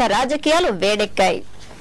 నియామక రాజకీయాలు వేడెక్కాయి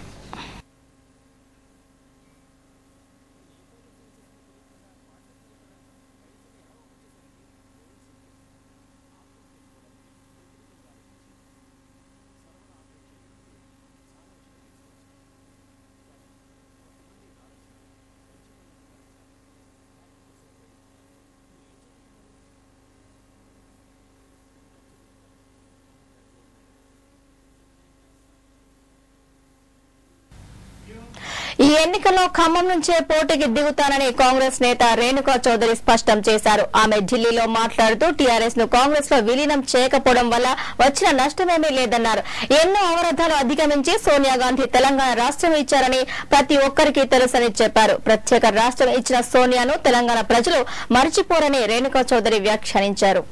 ఈ ఎన్నికల్లో ఖమ్మం నుంచే పోటీకి దిగుతానని కాంగ్రెస్ నేత రేణుకా చౌదరి స్పష్టం చేశారు ఆమె ఢిల్లీలో మాట్లాడుతూ టీఆర్ఎస్ ను కాంగ్రెస్ లో విలీనం చేయకపోవడం వల్ల వచ్చిన నష్టమేమీ లేదన్నారు ఎన్నో అవరోధాలు అధిగమించి సోనియా గాంధీ తెలంగాణ రాష్ట్రం ఇచ్చారని ప్రతి ఒక్కరికి తెలుసని చెప్పారు ప్రత్యేక రాష్ట్రం ఇచ్చిన సోనియాను తెలంగాణ ప్రజలు మర్చిపోరని రేణుకా చౌదరి వ్యాఖ్యానించారు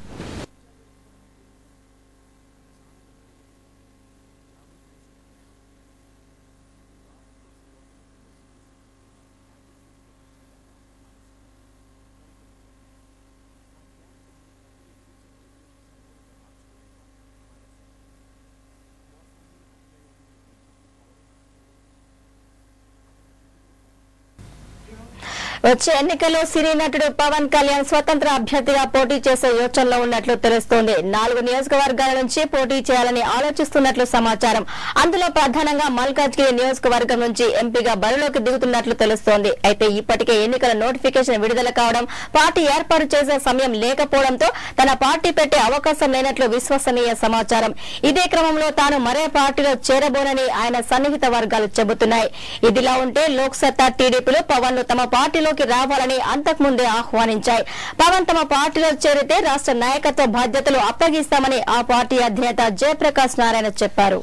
వచ్చే ఎన్నికల్లో సినీ నటుడు పవన్ కళ్యాణ్ స్వతంత్ర అభ్యర్థిగా పోటీ చేసే యోచనలో ఉన్నట్లు తెలుస్తోంది నాలుగు నియోజకవర్గాల నుంచి పోటీ చేయాలని ఆలోచిస్తున్నట్లు సమాచారం అందులో ప్రధానంగా మల్కాజ్గిరి నియోజకవర్గం నుంచి ఎంపీగా బరిలోకి దిగుతున్నట్లు తెలుస్తోంది అయితే ఇప్పటికే ఎన్నికల నోటిఫికేషన్ విడుదల కావడం పార్టీ ఏర్పాటు చేసే సమయం లేకపోవడంతో తన పార్టీ పెట్టే అవకాశం లేనట్లు విశ్వసనీయ సమాచారం ఇదే క్రమంలో తాను మరే పార్టీలో చేరబోనని ఆయన సన్నిహిత వర్గాలు చెబుతున్నాయి ఇదిలా ఉంటే లోక్ సత్తా టీడీపీలు పవన్ ను తమ పార్టీలోకి రావాలని అంతకుముందే ఆహ్వానించాయి పవన్ తమ పార్టీలో చేరితే రాష్ట్ర నాయకత్వ బాధ్యతలు అప్పగిస్తామని ఆ పార్టీ అధినేత జయప్రకాష్ నారాయణ చెప్పారు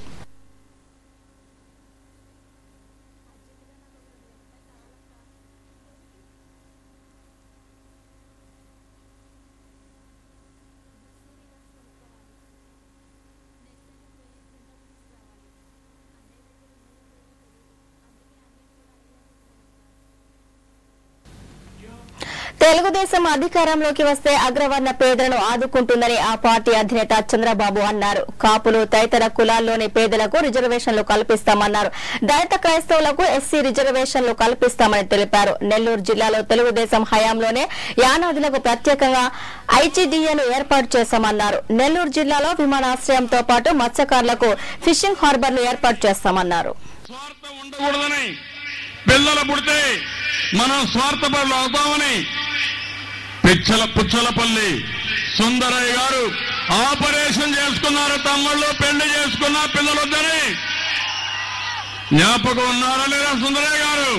తెలుగుదేశం అధికారంలోకి వస్తే అగ్రవర్ణ పేదలను ఆదుకుంటుందని ఆ పార్టీ అధినేత చంద్రబాబు అన్నారు కాపులు తదితర కులాల్లోని పేదలకు రిజర్వేషన్లు కల్పిస్తామన్నారు దళిత క్రైస్తవులకు ఎస్సీ రిజర్వేషన్లు కల్పిస్తామని తెలిపారు నెల్లూరు జిల్లాలో తెలుగుదేశం హయాంలోనే యానాదులకు ప్రత్యేకంగా ఐజీడీఏను ఏర్పాటు చేశామన్నారు నెల్లూరు జిల్లాలో విమానాశ్రయంతో పాటు మత్స్యకారులకు ఫిషింగ్ హార్బర్ ను ఏర్పాటు చేస్తామన్నారు స్వార్థం ఉండకూడదని పిల్లలు పుడితే మనం స్వార్థపరులు అవుతామని పిచ్చల పుచ్చలపల్లి సుందరయ్య గారు ఆపరేషన్ చేసుకున్నారు తమ్ముళ్ళు పెళ్లి చేసుకున్న పిల్లలు వద్దని జ్ఞాపకం ఉన్నారా లేదా సుందరయ్య గారు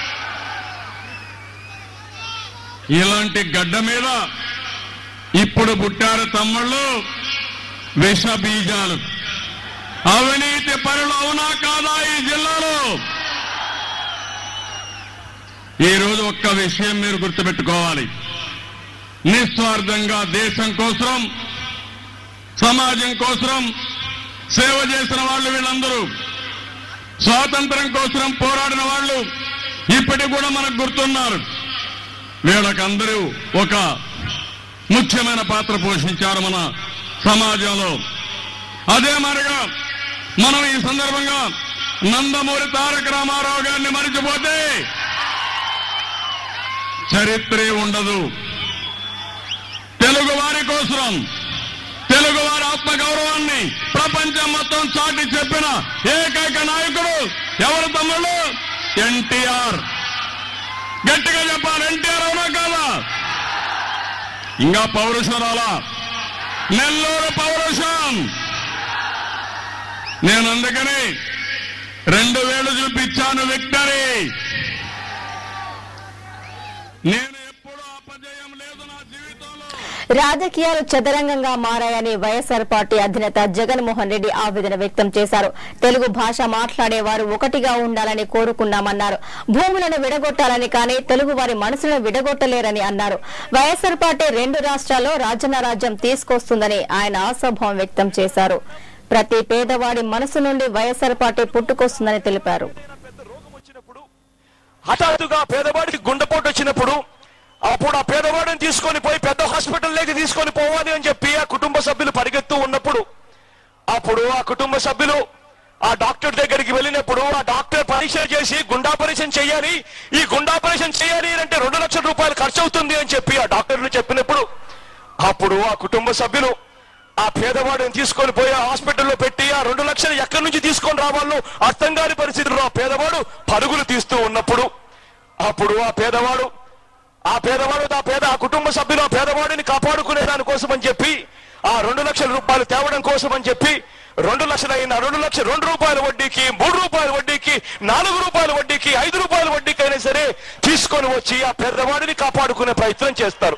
ఇలాంటి గడ్డ మీద ఇప్పుడు పుట్టారు తమ్ముళ్ళు విష బీజాలు అవినీతి పరులు అవునా కాదా ఈ జిల్లాలో ఈ రోజు ఒక్క విషయం మీరు గుర్తుపెట్టుకోవాలి నిస్వార్థంగా దేశం కోసం సమాజం కోసం సేవ చేసిన వాళ్ళు వీళ్ళందరూ స్వాతంత్రం కోసం పోరాడిన వాళ్ళు ఇప్పటికి కూడా మనకు గుర్తున్నారు వీళ్ళకందరూ ఒక ముఖ్యమైన పాత్ర పోషించారు మన సమాజంలో అదే మరిగా మనం ఈ సందర్భంగా నందమూరి తారక రామారావు గారిని మరిచిపోతే చరిత్రే ఉండదు తెలుగు వారి కోసం తెలుగు వారి ఆత్మ గౌరవాన్ని ప్రపంచం మొత్తం చాటి చెప్పిన ఏకైక నాయకుడు ఎవరు తమ్ముళ్ళు ఎన్టీఆర్ గట్టిగా చెప్పాలి ఎన్టీఆర్ అవునా కాదా ఇంకా పౌరుషం రాలా నెల్లూరు పౌరుషం నేను అందుకని రెండు వేలు చూపించాను విక్టరీ నేను ఎప్పుడు అపజయం లేదు నా జీవితంలో రాజకీయాలు చదరంగంగా మారాయని వైఎస్ఆర్ పార్టీ అధినేత జగన్మోహన్ రెడ్డి ఆవేదన వ్యక్తం చేశారు తెలుగు భాష మాట్లాడేవారు ఒకటిగా ఉండాలని కోరుకున్నామన్నారు భూములను విడగొట్టాలని కానీ తెలుగు వారి మనసులను విడగొట్టలేరని అన్నారు వైఎస్ఆర్ పార్టీ రెండు రాష్ట్రాల్లో రాజన్న రాజ్యం తీసుకొస్తుందని ఆయన ఆశాభావం వ్యక్తం చేశారు ప్రతి పేదవాడి మనసు నుండి వైఎస్ఆర్ పార్టీ పుట్టుకొస్తుందని తెలిపారు పెద్ద రోగం వచ్చినప్పుడు హఠాత్తుగా పేదవాడికి గుండెపోటు వచ్చినప్పుడు అప్పుడు ఆ పేదవాడిని తీసుకొని పోయి పెద్ద హాస్పిటల్లోకి తీసుకొని పోవాలి అని చెప్పి ఆ కుటుంబ సభ్యులు పరిగెత్తు ఉన్నప్పుడు అప్పుడు ఆ కుటుంబ సభ్యులు ఆ డాక్టర్ దగ్గరికి వెళ్ళినప్పుడు ఆ డాక్టర్ పరీక్ష చేసి గుండా ఆపరేషన్ చేయాలి ఈ గుండా ఆపరేషన్ చేయాలి అంటే రెండు లక్షల రూపాయలు ఖర్చు అవుతుంది అని చెప్పి ఆ డాక్టర్లు చెప్పినప్పుడు అప్పుడు ఆ కుటుంబ సభ్యులు ఆ పేదవాడిని తీసుకొని పోయి ఆ హాస్పిటల్లో పెట్టి ఆ రెండు లక్షలు ఎక్కడి నుంచి తీసుకొని రావాలో అర్థం కాని పరిస్థితుల్లో ఆ పేదవాడు పరుగులు తీస్తూ ఉన్నప్పుడు అప్పుడు ఆ పేదవాడు ఆ పేదవాడు ఆ పేద ఆ కుటుంబ సభ్యులు ఆ పేదవాడిని కాపాడుకునే దానికోసం అని చెప్పి ఆ రెండు లక్షల రూపాయలు తేవడం కోసం అని చెప్పి రెండు లక్షలైన రెండు లక్షల రెండు రూపాయల వడ్డీకి మూడు రూపాయల వడ్డీకి నాలుగు రూపాయల వడ్డీకి ఐదు రూపాయల వడ్డీకి అయినా సరే తీసుకొని వచ్చి ఆ పేదవాడిని కాపాడుకునే ప్రయత్నం చేస్తారు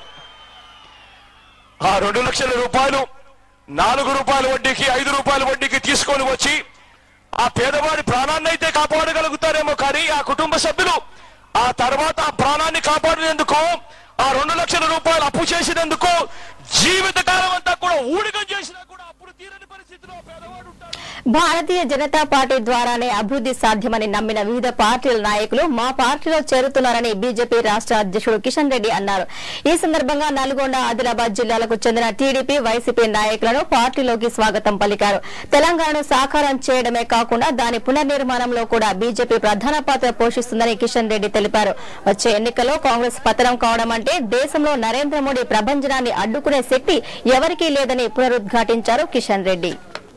ఆ రెండు లక్షల రూపాయలు నాలుగు రూపాయల వడ్డీకి ఐదు రూపాయల వడ్డీకి తీసుకొని వచ్చి ఆ పేదవాడి ప్రాణాన్ని అయితే కాపాడగలుగుతారేమో కానీ ఆ కుటుంబ సభ్యులు ఆ తర్వాత ఆ ప్రాణాన్ని కాపాడినందుకు ఆ రెండు లక్షల రూపాయలు అప్పు చేసినందుకు జీవితకాలం అంతా కూడా ఊడిగం చేసినా కూడా అప్పుడు తీరని పరిస్థితిలో ఆ పేదవాడు ఉంటాడు భారతీయ జనతా పార్టీ ద్వారానే అభివృద్ధి సాధ్యమని నమ్మిన వివిధ పార్టీల నాయకులు మా పార్టీలో చేరుతున్నారని బీజేపీ రాష్ట్ర అధ్యక్షుడు కిషన్ రెడ్డి అన్నారు ఈ సందర్భంగా నల్గొండ ఆదిలాబాద్ జిల్లాలకు చెందిన టీడీపీ వైసీపీ నాయకులను పార్టీలోకి స్వాగతం పలికారు తెలంగాణను సాకారం చేయడమే కాకుండా దాని పునర్నిర్మాణంలో కూడా బీజేపీ ప్రధాన పాత్ర పోషిస్తుందని కిషన్ రెడ్డి తెలిపారు వచ్చే ఎన్నికల్లో కాంగ్రెస్ పతనం కావడం అంటే దేశంలో నరేంద్ర మోడీ ప్రభంజనాన్ని అడ్డుకునే శక్తి ఎవరికీ లేదని పునరుద్ఘాటించారు కిషన్ రెడ్డి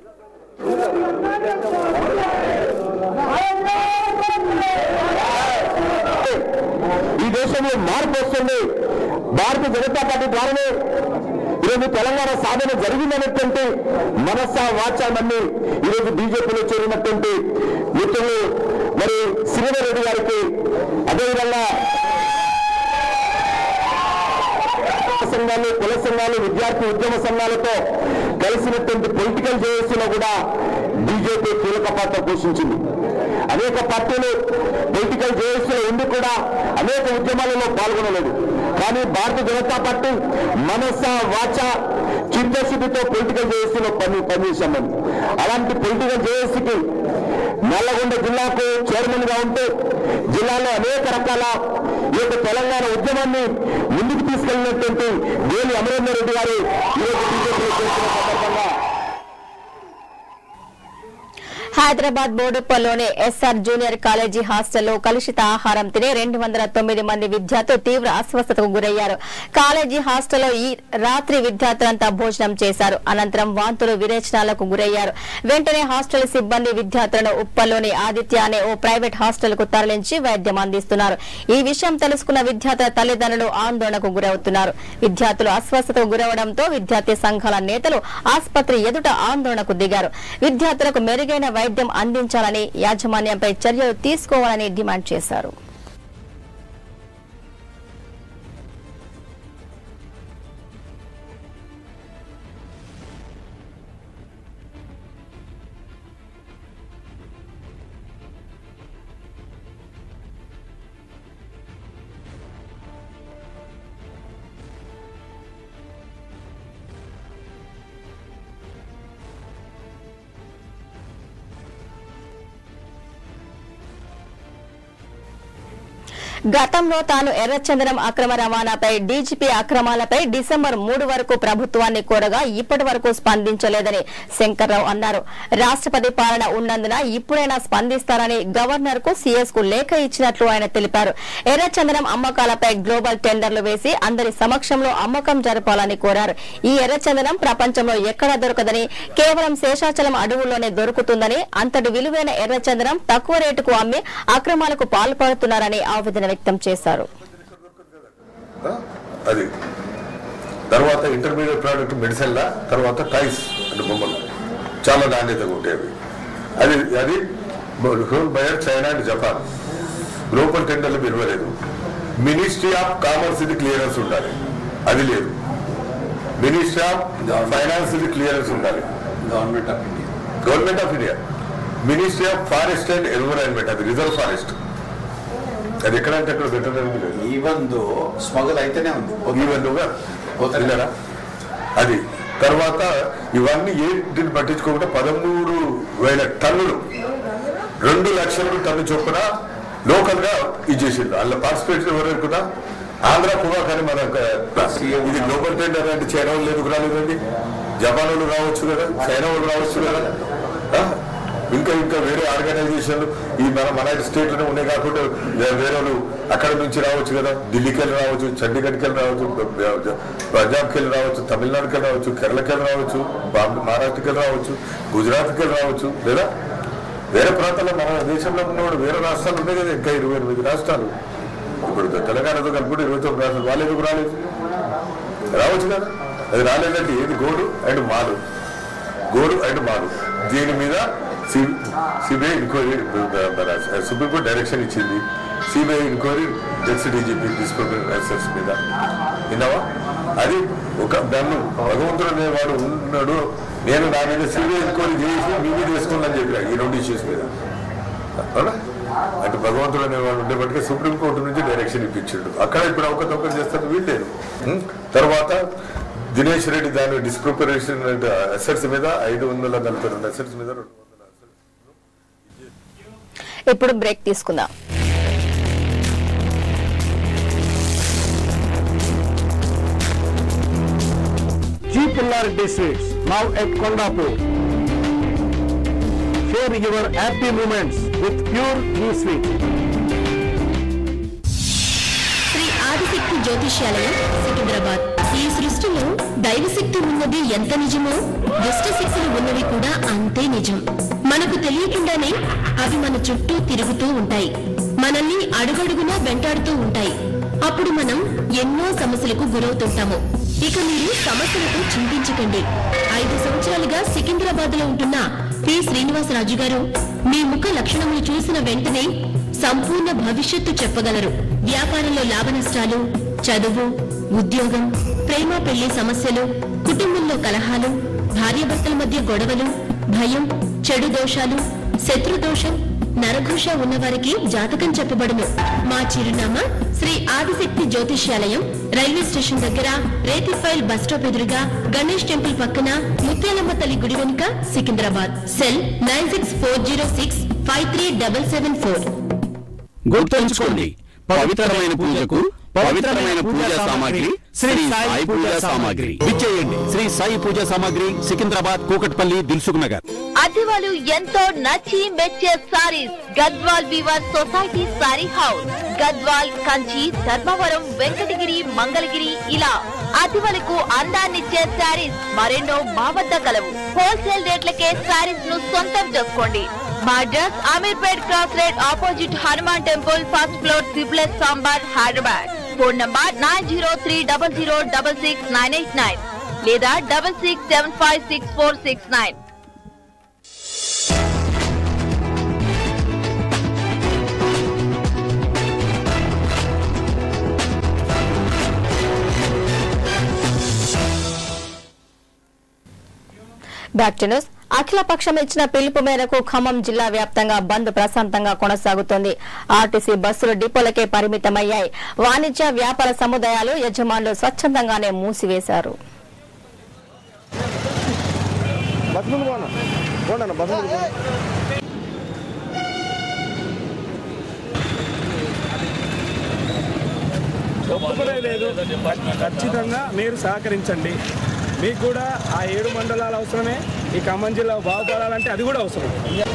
ఈ దేశంలో మార్పు వస్తుంది భారతీయ జనతా పార్టీ ద్వారానే ఈరోజు తెలంగాణ సాధన జరిగిందనేటువంటి మనస్స వాచ నమ్మి ఈరోజు బీజేపీలో చేరినటువంటి మిత్రులు మరి శ్రీధర్ రెడ్డి గారికి అదేవిధంగా సంఘాలు కుల సంఘాలు విద్యార్థి ఉద్యమ సంఘాలతో కలిసినటువంటి పొలిటికల్ జేఏసీలో కూడా బీజేపీ కీలక పాత్ర పోషించింది అనేక పార్టీలు పొలిటికల్ జేఏసీలో ఉండి కూడా అనేక ఉద్యమాలలో పాల్గొనలేదు కానీ భారతీయ జనతా పార్టీ మనస వాచ చిత్తశుద్ధితో పొలిటికల్ జేఏసీలో పని పనిచేశాం మేము అలాంటి పొలిటికల్ జేఏసీకి నల్లగొండ జిల్లాకు చైర్మన్ గా ఉంటూ జిల్లాలో అనేక రకాల ఈ యొక్క తెలంగాణ ఉద్యమాన్ని ముందుకు తీసుకెళ్లినటువంటి వేలి అమరేందర్ రెడ్డి గారు ఈరోజు బీజేపీలో చేసిన సందర్భంగా హైదరాబాద్ బోడుప్పల్లోని ఎస్ఆర్ జూనియర్ కాలేజీ హాస్టల్లో కలుషిత ఆహారం తిని రెండు వందల తొమ్మిది మంది విద్యార్థులు తీవ్ర అస్వస్థతకు గురయ్యారు కాలేజీ హాస్టల్లో ఈ రాత్రి విద్యార్థులంతా భోజనం చేశారు అనంతరం వాంతులు విరేచనాలకు గురయ్యారు వెంటనే హాస్టల్ సిబ్బంది విద్యార్థులను ఉప్పల్లోని ఆదిత్య అనే ఓ ప్రైవేట్ హాస్టల్ కు తరలించి వైద్యం అందిస్తున్నారు ఈ విషయం తెలుసుకున్న విద్యార్థుల తల్లిదండ్రులు ఆందోళనకు గురవుతున్నారు విద్యార్థులు అస్వస్థతకు గురవడంతో విద్యార్థి సంఘాల నేతలు ఆసుపత్రి ఎదుట ఆందోళనకు దిగారు విద్యార్థులకు మెరుగైన వైద్యం అందించాలని యాజమాన్యంపై చర్యలు తీసుకోవాలని డిమాండ్ చేశారు గతంలో తాను ఎర్రచందనం అక్రమ రవాణాపై డీజీపీ అక్రమాలపై డిసెంబర్ మూడు వరకు ప్రభుత్వాన్ని కోరగా ఇప్పటి వరకు స్పందించలేదని శంకర్రావు అన్నారు రాష్ట్రపతి పాలన ఉన్నందున ఇప్పుడైనా స్పందిస్తారని గవర్నర్ కు సీఎస్ కు లేఖ ఇచ్చినట్లు ఆయన తెలిపారు ఎర్రచందనం అమ్మకాలపై గ్లోబల్ టెండర్లు వేసి అందరి సమక్షంలో అమ్మకం జరపాలని కోరారు ఈ ఎర్రచందనం ప్రపంచంలో ఎక్కడా దొరకదని కేవలం శేషాచలం అడవుల్లోనే దొరుకుతుందని అంతటి విలువైన ఎర్రచందనం తక్కువ రేటుకు అమ్మి అక్రమాలకు పాల్పడుతున్నారని ఆవేదన వ్యక్తం చేశారు ఆ? అది తర్వాత ఇంటర్మీడియట్ ప్రోడక్ట్ మెడిసిన్లా తర్వాత టైస్ అంటే బొమ్మలు చాలా నాణ్యతగా ఉంటాయి అవి అది అది whole buyer China and Japan global టెండర్లు ఇవ్వలేదు మినిస్ట్రీ ఆఫ్ కామర్స్ ఇది క్లియరెన్స్ ఉండాలి అది లేదు మినిస్ట్రీ ఆఫ్ ఫైనాన్స్ ఇది క్లియరెన్స్ ఉండాలి government of India government of India ministry of forest and environment అది రిజర్వ్ ఫారెస్ట్ అది ఎక్కడంటే అక్కడ పెట్టడానికి లేదు ఈవెన్ దో స్మగుల్ అయితేనే ఉంది ఈవెన్గా పోతున్నారా అది తర్వాత ఇవన్నీ ఏంటిని పట్టించుకోకుండా పదమూడు వేల టన్నులు రెండు లక్షల టన్ను చొప్పున లోకల్ గా ఇచ్చేసిండు అందులో పార్టిసిపేట్ ఎవరు అనుకున్నా ఆంధ్ర కువా కానీ మన ఇది గ్లోబల్ టెండర్ అంటే చైనా వాళ్ళు ఎందుకు రాలేదండి జపాన్ వాళ్ళు రావచ్చు కదా చైనా వాళ్ళు రావచ్చు కదా ఆ? ఇంకా ఇంకా వేరే ఆర్గనైజేషన్లు ఈ మన మన స్టేట్లోనే ఉన్నాయి కాకుండా వే- వేరే వాళ్ళు అక్కడ నుంచి రావచ్చు కదా ఢిల్లీకి వెళ్ళి రావచ్చు చండీగఢ్కి వెళ్ళి రావచ్చు ప- పంజాబ్కి వెళ్ళి రావచ్చు తమిళనాడుకి వెళ్ళి రావచ్చు కేరళకి వెళ్ళి రావచ్చు బాంబే మహారాష్ట్రకి వెళ్ళి రావచ్చు గుజరాత్కి వెళ్ళి రావచ్చు లేదా వేరే ప్రాంతాల్లో మన దేశంలో ఉన్నవాడు వేరే రాష్ట్రాలు ఉన్నాయి కదా ఇంకా ఇరవై ఎనిమిది రాష్ట్రాలు ఇప్పుడు తెలంగాణతో కలుపుకుంటే ఇరవై తొమ్మిది రాష్ట్రాలు వాళ్ళు ఎందుకు రాలేదు రావచ్చు కదా అది రాలేదంటే ఏది గోడు అండ్ మాలు గోడు అండ్ మాలు దీని మీద సిబిఐ ఎంక్వైరీ సుప్రీంకోర్టు డైరెక్షన్ ఇచ్చింది CBI enquiry ex DGP discriminations మీద విన్నావా అది ఒక దాన్ని భగవంతుడు అనేవాడు ఉన్నాడు నేను నా మీద సిబిఐ ఎంక్వైరీ చేసి మీ మీద వేసుకున్నాను చెప్పిన ఈ రెండు ఇష్యూస్ మీద అవునా అంటే భగవంతుడు అనేవాడు ఉండేప్పటికీ సుప్రీంకోర్టు నుంచి డైరెక్షన్ ఇప్పించాడు అక్కడ ఇప్పుడు అవకతవకలు చేస్తారు వీళ్ళేరు ఉం? తర్వాత దినేష్ రెడ్డి దాని డిస్ప్రిపరేషన్ అసెట్స్ మీద ఐదు వందల నలభై రెండు అసెట్స్ మీద రెండు వందల assets ఇప్పుడు బ్రేక్ తీసుకుందాం G. Pullarity Sweets, now at Kondapur. Share your happy moments with pure ghee sweet. Shri Adishakti జ్యోతిష్యాలయం సికింద్రాబాద్ ఈ సృష్టిలో దైవశక్తి ఉన్నది ఎంత నిజమో దుష్ట శక్తులు ఉన్నవి కూడా అంతే నిజం మనకు తెలియకుండానే అవి మన చుట్టూ తిరుగుతూ ఉంటాయి మనల్ని అడుగడుగునా వెంటాడుతూ ఉంటాయి అప్పుడు మనం ఎన్నో సమస్యలకు గురవుతుంటాము ఇక మీరు సమస్యలతో చింతించకండి ఐదు సంవత్సరాలుగా సికింద్రాబాద్ లో ఉంటున్న పి శ్రీనివాసరాజు గారు మీ ముఖ లక్షణములు చూసిన వెంటనే సంపూర్ణ భవిష్యత్తు చెప్పగలరు వ్యాపారంలో లాభ నష్టాలు చదువు ఉద్యోగం ప్రేమ పెళ్లి సమస్యలు కుటుంబంలో కలహాలు భార్యాభర్తల మధ్య గొడవలు భయం చెడు దోషాలు శత్రు దోషం నరఘోష ఉన్నవారికి జాతకం చెప్పబడును మా చిరునామా శ్రీ ఆదిశక్తి జ్యోతిష్యాలయం రైల్వే స్టేషన్ దగ్గర రేతిఫైల్ బస్ స్టాప్ ఎదురుగా గణేష్ టెంపుల్ పక్కన ముత్యాలమ్మ తల్లి గుడి వెనుక Secunderabad cell nine six four zero six five three double seven four గుర్తుంచుకోండి పవిత్రమైన పూజకు పవిత్రమైన పూజా సామాగ్రి శ్రీ సాయి పూజా సామాగ్రి విచ్చేయండి శ్రీ సాయి పూజా సామాగ్రి సికింద్రాబాద్ కూకట్పల్లి దిల్సుఖ్ నగర్ అతివలు ఎంతో నచ్చి మెచ్చే saris Gadwal weaver society sari house Gadwal Kanchi Dharmavaram Venkatagiri Mangalagiri ఇలా అతివలకు అందాన్నిచ్చే సారీస్ మరెన్నో మా వద్ద కలవు హోల్సేల్ రేట్లకే సారీస్ ను సొంతం చేసుకోండి మా address Ameerpet cross road opposite Hanuman temple first floor triple sambar Hyderabad phone number nine zero three double zero double six nine eight nine లేదా double six seven five six four six nine back to news అఖిల పక్షం ఇచ్చిన పిలుపు మేరకు ఖమ్మం జిల్లా వ్యాప్తంగా బంద్ ప్రశాంతంగా కొనసాగుతోంది ఆర్టీసీ బస్సులు డిపోలకే పరిమితమయ్యాయి వాణిజ్య వ్యాపార సముదాయాలు యజమానులు స్వచ్ఛందంగానే మూసివేశారు ఒప్పుకునే లేదు ఖచ్చితంగా మీరు సహకరించండి మీకు కూడా ఆ ఏడు మండలాలు అవసరమే ఈ ఖమ్మం జిల్లా బాగుపడాలంటే అది కూడా అవసరం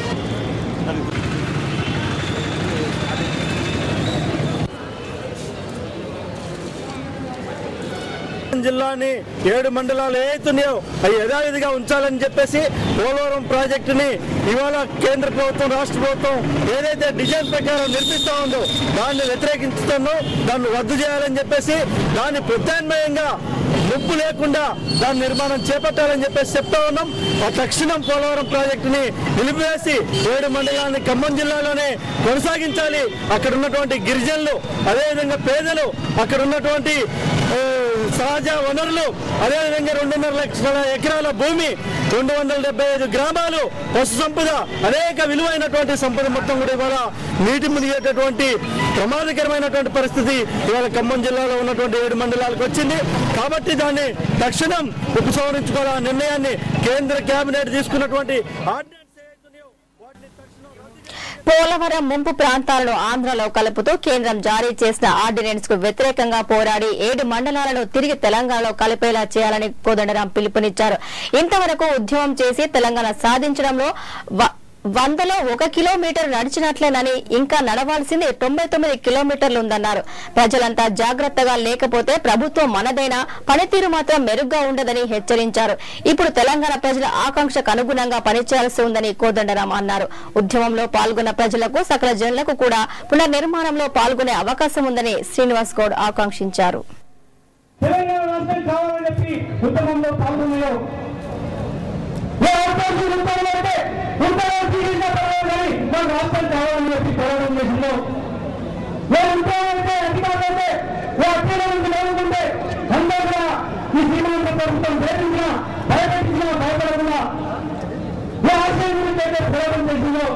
జిల్లాని ఏడు మండలాలు ఏతున్నాయో అవి యథావిధిగా ఉంచాలని చెప్పేసి పోలవరం ప్రాజెక్టుని ఇవాళ కేంద్ర ప్రభుత్వం రాష్ట్ర ప్రభుత్వం ఏదైతే డిజైన్ ప్రకారం నిర్మిస్తా ఉందో దాన్ని వ్యతిరేకించుతుందో దాన్ని రద్దు చేయాలని చెప్పేసి దాన్ని ప్రత్యామ్నాయంగా ముప్పు లేకుండా దాని నిర్మాణం చేపట్టాలని చెప్పేసి చెప్తా ఉన్నాం ఆ తక్షణం పోలవరం ప్రాజెక్టుని నిలిపివేసి ఏడు మండలాన్ని ఖమ్మం జిల్లాలోనే కొనసాగించాలి అక్కడ ఉన్నటువంటి గిరిజనులు అదేవిధంగా పేదలు అక్కడ ఉన్నటువంటి ఆ, సహజ వనరులు అదేవిధంగా రెండున్నర లక్షల ఎకరాల భూమి రెండు వందల డెబ్బై ఐదు గ్రామాలు పశు సంపద అనేక విలువైనటువంటి సంపద మొత్తం కూడా ఇవాళ నీటి మునిగేటటువంటి ప్రమాదకరమైనటువంటి పరిస్థితి ఇవాళ ఖమ్మం జిల్లాలో ఉన్నటువంటి ఏడు మండలాలకు వచ్చింది కాబట్టి దాన్ని తక్షణం ఉపసంహరించుకోవాల నిర్ణయాన్ని కేంద్ర కేబినెట్ తీసుకున్నటువంటి ఆర్డినెన్స్ ఏవైతున్నాయో వాటిని తక్షణం రద్దు పోలవరం ముంపు ప్రాంతాలను ఆంధ్రలో కలుపుతూ కేంద్రం జారీ చేసిన ఆర్డినెన్స్ కు వ్యతిరేకంగా పోరాడి ఏడు మండలాలను తిరిగి తెలంగాణలో కలిపేలా చేయాలని కోదండరాం పిలుపునిచ్చారు ఇంతవరకు ఉద్యమం చేసి తెలంగాణ సాధించడంలో వ- వందలో ఒక కిలోమీటర్ నడిచినట్లేనని ఇంకా నడవాల్సింది తొంభై తొమ్మిది కిలోమీటర్లు ఉందన్నారు ప్రజలంతా జాగ్రత్తగా లేకపోతే ప్రభుత్వం మనదైనా పనితీరు మాత్రం మెరుగ్గా ఉండదని హెచ్చరించారు ఇప్పుడు తెలంగాణ ప్రజల ఆకాంక్షకు అనుగుణంగా పనిచేయాల్సి ఉందని కోదండరాం అన్నారు ఉద్యమంలో పాల్గొన్న ప్రజలకు సకల జనులకు కూడా పునర్నిర్మాణంలో పాల్గొనే అవకాశం ఉందని శ్రీనివాస్ గౌడ్ ఆకాంక్షించారు తెలంగాణ రాష్ట్రం కావాలని చెప్పి ఉద్యమంలో పాల్గొన్నారు ఏ అవకాశం ఉంటారో అంటే ఉంటారో తీరిందా పర్వాలేదు కానీ మన రాష్ట్రం కావాలని చెప్పి పోరాటం చేసిందో ఏ ఉంటారంటే అధికారులంటే ఏ అత్యవసరం లేకుంటే అందరూ కూడా ఈ శ్రీమంత ప్రభుత్వం వేధించినా భయపెట్టించినా భయపడకుండా ఏ ఆశయం గురించి అయితే పోరాటం చేసిందో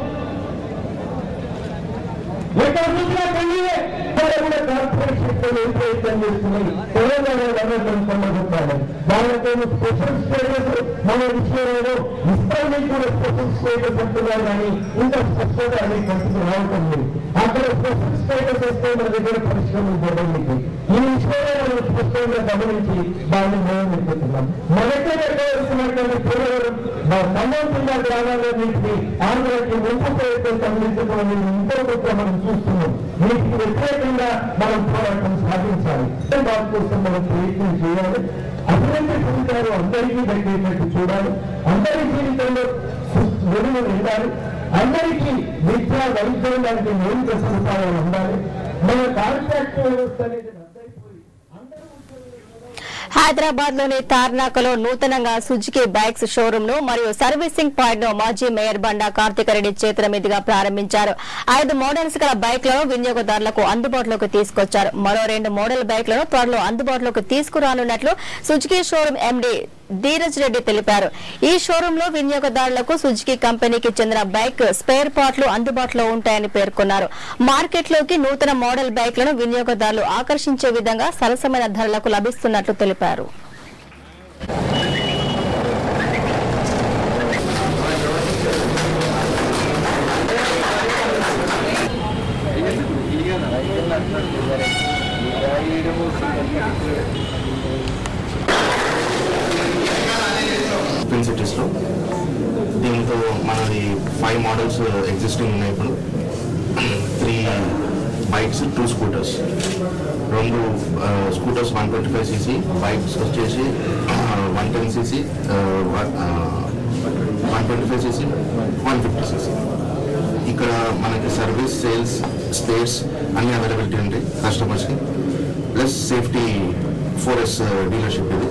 ఎక్కడ చూసినా కన్నీరే ఇక్కడ కూడా కార్పొరేట్ శక్తులు ఏం ప్రయత్నం చేస్తున్నాయి తెలంగాణ గవర్నమెంట్ పొందబోతారు దానితో స్పెషల్ స్టేటస్ మన విషయంలో ఇస్రాయల్ కూడా స్పెషల్ స్టేటస్ అంటున్నారు కానీ ఇంకా స్పష్టత అనేది కంటికి రావటం లేదు అక్కడ స్పెషల్ స్టేటస్ వస్తే మన దగ్గర పరిశ్రమలు జరగడానికి ఈ విషయంలో మనం స్పష్టంగా గమనించి దాన్ని మేము ఎత్తుతున్నాం మన దగ్గర ఎక్కవలసినటువంటి పోలవరం ఖమ్మం జిల్లా గ్రామాల్లో నుంచి ఆంధ్రకి ముంపు ప్రయత్నం తరలించడం ఇంకో కొంత మనం చూస్తున్నాం వీటికి వ్యతిరేకంగా మనం పోరాటం సాధించాలి దాని కోసం మనం ప్రయత్నం చేయాలి అభివృద్ధి ఫలితాలు అందరికీ దక్కేటట్టు చూడాలి అందరి జీవితంలో వెలుగు ఉండాలి అందరికీ విద్య వైద్యం లాంటి మౌలిక సదుపాయాలు ఉండాలి మన కాంట్రాక్ట్ వ్యవస్థ అనేది రద్దయిపోయి హైదరాబాద్ లోని తార్నాకలో నూతనంగా సుజుకి బైక్స్ షోరూమ్ ను మరియు సర్వీసింగ్ పాయింట్ ను మాజీ మేయర్ బండా కార్తిక రెడ్డి చేతుల మీదుగా ప్రారంభించారు ఐదు మోడల్స్ గల బైక్లను వినియోగదారులకు అందుబాటులోకి తీసుకొచ్చారు మరో రెండు మోడల్ బైక్లను త్వరలో అందుబాటులోకి తీసుకురానున్నట్లు Suzuki showroom MD Dheeraj Reddy తెలిపారు ఈ షోరూమ్ లో వినియోగదారులకు సుజుకి కంపెనీకి చెందిన బైక్ స్పేర్ పార్ట్లు అందుబాటులో ఉంటాయని పేర్కొన్నారు మార్కెట్ లోకి నూతన మోడల్ బైక్లను వినియోగదారులు ఆకర్షించే విధంగా సరసమైన ధరలకు లభిస్తున్నట్లు తెలిపారు ట్విన్ సిటీస్లో దీంతో మనది ఫైవ్ మోడల్స్ ఎగ్జిస్టింగ్ ఉన్నాయి ఇప్పుడు త్రీ బైక్స్ టూ స్కూటర్స్ రెండు scooters one twenty five CC bikes వచ్చేసి one ten CC one twenty five CC one fifty CC ఇక్కడ మనకి సర్వీస్ సేల్స్ స్పేస్ అన్ని అవైలబిలిటీ ఉంటాయి కస్టమర్స్కి plus safety four S dealership ఇది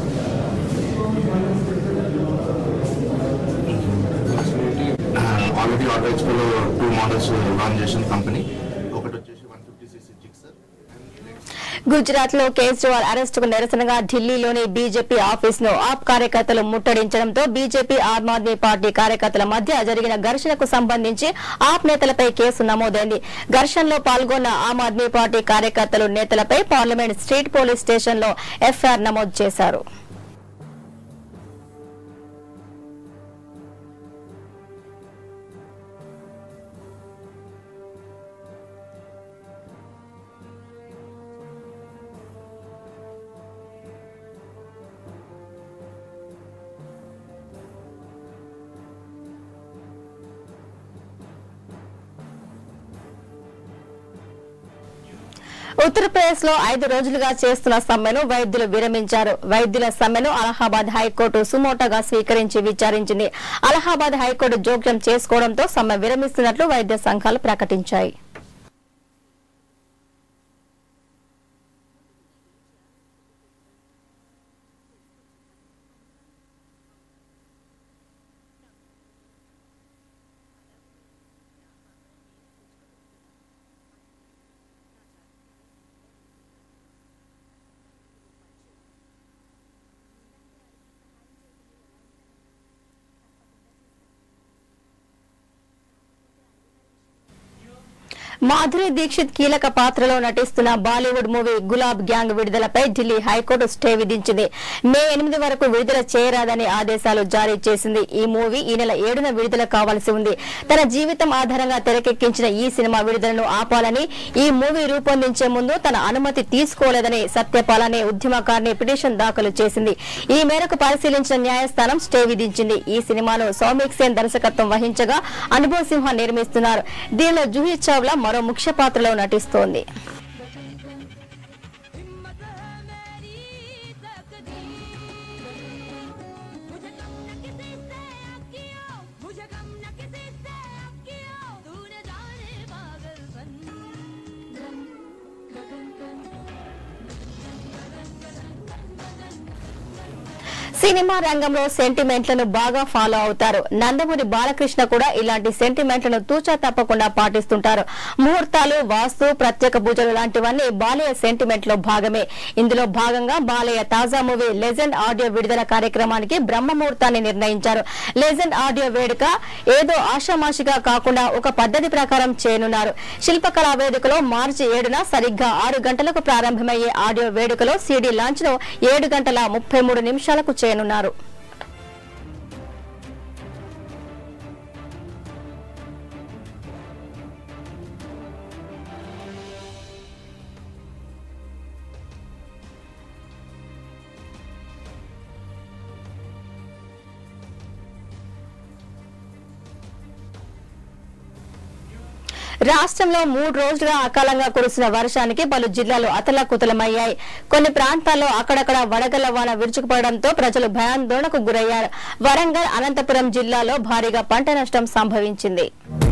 ఆల్రెడీ ఆటో ఎక్స్పోలో two models launch చేసిన కంపెనీ ఒకటి వచ్చేసి one fifty CC Gixxer Gujarat లో కేజ్రీవాల్ అరెస్టుకు నిరసనగా ఢిల్లీలోని బీజేపీ ఆఫీస్ ను ఆప్ కార్యకర్తలు ముట్టడించడంతో బీజేపీ ఆమ్ ఆద్మీ పార్టీ కార్యకర్తల మధ్య జరిగిన ఘర్షణకు సంబంధించి ఆప్ నేతలపై కేసు నమోదైంది ఘర్షణలో పాల్గొన్న ఆమ్ ఆద్మీ పార్టీ కార్యకర్తలు నేతలపై పార్లమెంట్ స్ట్రీట్ పోలీస్ స్టేషన్ లో ఎఫ్ఐఆర్ నమోదు చేశారు ఉత్తరప్రదేశ్ లో ఐదు రోజులుగా చేస్తున్న సమ్మెను వైద్యులు విరమించారు వైద్యుల సమ్మెను అలహాబాద్ హైకోర్టు సుమోటోగా స్వీకరించి విచారించింది అలహాబాద్ హైకోర్టు జోక్యం చేసుకోవడంతో సమ్మె విరమిస్తున్నట్లు వైద్య సంఘాలు ప్రకటించాయి మాధురి దీక్షిత్ కీలక పాత్రలో నటిస్తున్న బాలీవుడ్ మూవీ గులాబ్ గ్యాంగ్ విడుదలపై ఢిల్లీ హైకోర్టు స్టే విధించింది మే ఎనిమిది వరకు విడుదల చేయరాదని ఆదేశాలు జారీ చేసింది ఈ మూవీ ఈ నెల ఏడున విడుదల కావాల్సి ఉంది తన జీవితం ఆధారంగా తెరకెక్కించిన ఈ సినిమా విడుదలను ఆపాలని ఈ మూవీ రూపొందించే ముందు తన అనుమతి తీసుకోలేదని సత్యపాల్ అనే ఉద్యమకారిని పిటిషన్ దాఖలు చేసింది ఈ మేరకు పరిశీలించిన న్యాయస్థానం స్టే విధించింది ఈ సినిమాను సౌమిక్ సేన్ దర్శకత్వం వహించగా అనుభవ్ సింహ నిర్మిస్తున్నారు దీనిలో జూహీ చావ్లా మరో ముఖ్య పాత్రలో నటిస్తోంది సినిమా రంగంలో సెంటిమెంట్లను బాగా ఫాలో అవుతారు నందమూరి బాలకృష్ణ కూడా ఇలాంటి సెంటిమెంట్లను తూచా తప్పకుండా పాటిస్తుంటారు ముహూర్తాలు వాస్తు ప్రత్యేక పూజలు లాంటివన్నీ బాలయ్య సెంటిమెంట్ లో భాగమే ఇందులో భాగంగా బాలయ్య తాజా మూవీ లెజెండ్ ఆడియో విడుదల కార్యక్రమానికి బ్రహ్మ ముహూర్తాన్ని నిర్ణయించారు లెజెండ్ ఆడియో వేడుక ఏదో ఆషామాషిగా కాకుండా ఒక పద్ధతి ప్రకారం చేయనున్నారు శిల్పకళా వేదికలో మార్చి ఏడున సరిగ్గా ఆరు గంటలకు ప్రారంభమయ్యే ఆడియో వేడుకలో సీడీ లాంచ్ ను ఏడు గంటల ముప్పై మూడు నిమిషాలకు చేయనున్నారు రాష్ట్రంలో మూడు రోజులుగా అకాలంగా కురిసిన వర్షానికి పలు జిల్లాలు అతలాకుతలమయ్యాయి కొన్ని ప్రాంతాల్లో అక్కడక్కడ వడగళ్ల వాన విరుచుకుపడడంతో ప్రజలు భయాందోళనకు గురయ్యారు వరంగల్ అనంతపురం జిల్లాలో భారీగా పంట నష్టం సంభవించింది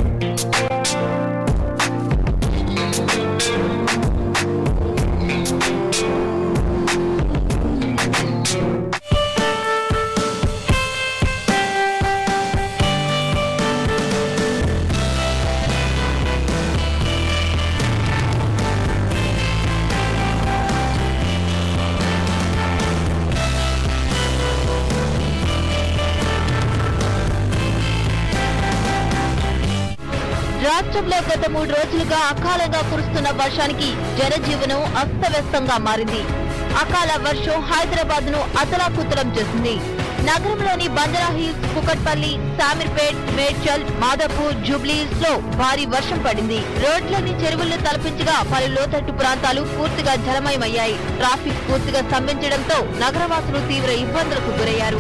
రాష్ట్రంలో గత మూడు రోజులుగా అకాలంగా కురుస్తున్న వర్షానికి జనజీవనం అస్తవ్యస్తంగా మారింది అకాల వర్షం హైదరాబాద్ ను అతలాకుతలం చేసింది నగరంలోని బంజారా హిల్స్ కుకట్పల్లి సామీర్పేట్ మేడ్చల్ మాదాపూర్ జూబ్లీస్ లో భారీ వర్షం పడింది రోడ్లని చెరువులను తలపించగా పలు లోతట్టు ప్రాంతాలు పూర్తిగా జలమయమయ్యాయి ట్రాఫిక్ పూర్తిగా స్తంభించడంతో నగరవాసులు తీవ్ర ఇబ్బందులకు గురయ్యారు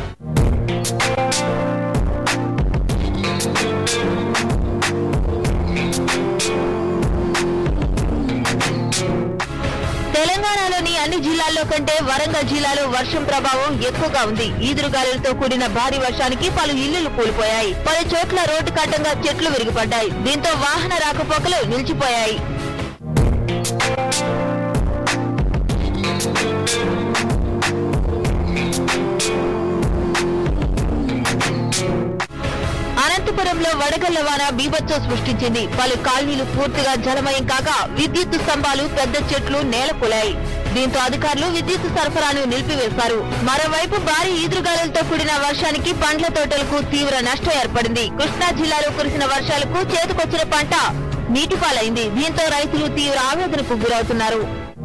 తెలంగాణలోని అన్ని జిల్లాల్లో కంటే వరంగల్ జిల్లాలో వర్షం ప్రభావం ఎక్కువగా ఉంది ఈదురుగాలులతో కూడిన భారీ వర్షానికి పలు ఇళ్లు కూలిపోయాయి పలు చోట్ల రోడ్డు కట్టంగా చెట్లు విరిగిపడ్డాయి దీంతో వాహన రాకపోకలు నిలిచిపోయాయి అనంతపురంలో వడగళ్ల వాన బీభత్సం సృష్టించింది పలు కాలనీలు పూర్తిగా జలమయం కాగా విద్యుత్ స్తంభాలు పెద్ద చెట్లు నేలకూలాయి దీంతో అధికారులు విద్యుత్ సరఫరాను నిలిపివేశారు మరోవైపు భారీ ఈదురుగాలులతో కూడిన వర్షానికి పండ్ల తోటలకు తీవ్ర నష్టం ఏర్పడింది కృష్ణా జిల్లాలో కురిసిన వర్షాలకు చేతికొచ్చిన పంట నీటిపాలైంది దీంతో రైతులు తీవ్ర ఆవేదనకు గురవుతున్నారు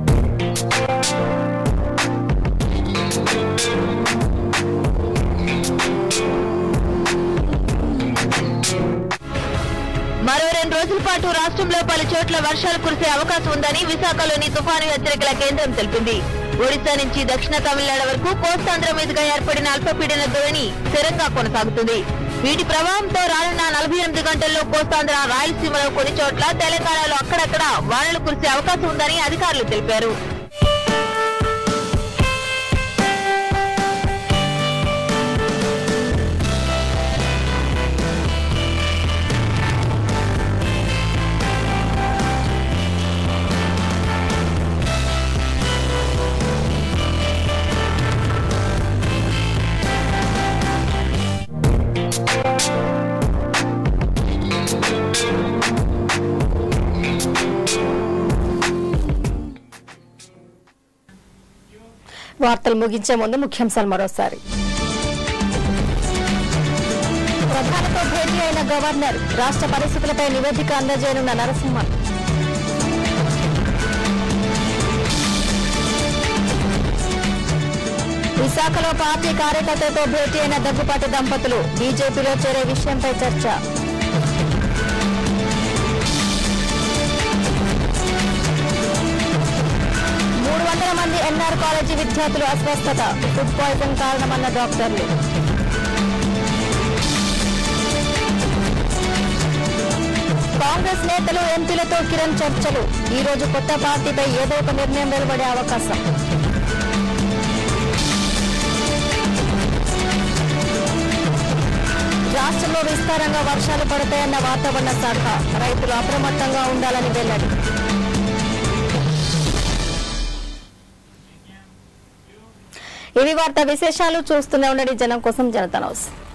మరో రెండు రోజుల పాటు రాష్ట్రంలో పలు చోట్ల వర్షాలు కురిసే అవకాశం ఉందని విశాఖలోని తుఫాను హెచ్చరికల కేంద్రం తెలిపింది ఒడిశా నుంచి దక్షిణ తమిళనాడు వరకు కోస్తాంధ్ర మీదుగా ఏర్పడిన అల్పపీడన ధోరణి స్థిరంగా కొనసాగుతుంది వీటి ప్రభావంతో రానున్న నలభై ఎనిమిది గంటల్లో కోస్తాంధ్ర రాయలసీమలో కొన్ని చోట్ల తెలంగాణలో అక్కడక్కడ వానలు కురిసే అవకాశం ఉందని అధికారులు తెలిపారు వార్తలు ముగించే ముందు ముఖ్యాంశాలు మరోసారి ప్రధానితో భేటీ అయిన గవర్నర్ రాష్ట్ర పరిస్థితులపై నివేదిక అందజేయనున్న నరసింహ విశాఖలో పార్టీ కార్యకర్తలతో భేటీ అయిన దగ్గుపాటి దంపతులు బీజేపీలో చేరే విషయంపై చర్చ మూడు వందల మంది ఎన్ఆర్ కాలేజీ విద్యార్థులు అస్వస్థత ఫుడ్ పాయిజన్ కారణమన్న డాక్టర్లు కాంగ్రెస్ నేతలు ఎంపీలతో కిరణ్ చర్చలు ఈ రోజు కొత్త పార్టీపై ఏదో ఒక నిర్ణయం వెలువడే అవకాశం రాష్ట్రంలో విస్తారంగా వర్షాలు పడతాయన్న వాతావరణ శాఖ రైతులు అప్రమత్తంగా ఉండాలని వెల్లడి ఇవి వార్త విశేషాలు చూస్తూనే ఉండండి జనం కోసం జనతా న్యూస్